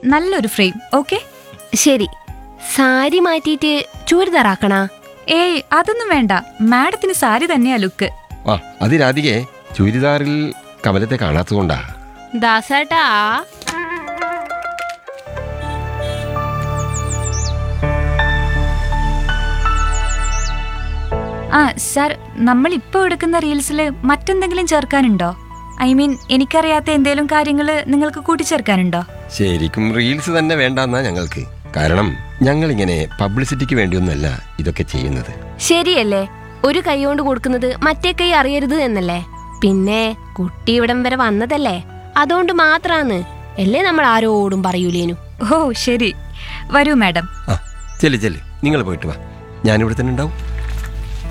നല്ലൊരു frame okay ശരി സാരി മാറ്റിയിട്ട് ചൂരിദാറാക്കണ ഏയ് അതൊന്നും വേണ്ട മാഡത്തിന് സാരി തന്നെയാ ലുക്ക് ആ അത് രാധികയെ ചുരിദാറിൽ കമലത്തെ കാണാത്തതുകൊണ്ടാ ദാസേട്ടാ ആ സാർ നമ്മൾ ഇപ്പോൾ എടുക്കുന്ന റീൽസിൽ മറ്റെന്തെങ്കിലും ചേർക്കാനുണ്ടോ ഐ മീൻ എനിക്കറിയാത്ത എന്തെങ്കിലും കാര്യങ്ങൾ നിങ്ങൾക്ക് കൂട്ടിച്ചേർക്കാനുണ്ടോ ശരിക്കും റീൽസ് തന്നെ വേണ്ടെന്നാ ഞങ്ങൾക്ക് കാരണം ഞങ്ങളിങ്ങനെ പബ്ലിസിറ്റിക്ക് വേണ്ടിയൊന്നുമല്ല ഇതൊക്കെ ചെയ്യുന്നത് ശരിയല്ലേ ഒരു കൈ കൊണ്ട് കൊടുക്കുന്നത് മറ്റേ കൈ അറിയരുത് എന്നല്ലേ പിന്നെ കുട്ടി ഇവിടം വരെ വന്നതല്ലേ അതുകൊണ്ട് മാത്രാന്ന് അല്ലേ നമ്മൾ ആരോടും പറയൂലേനു ഓ ശരി വരൂ മാഡം ആ ചെല്ല് ചെല്ല് നിങ്ങൾ പോയിട്ട് വാ ഞാനിവിടെ തന്നെ ഉണ്ടാവും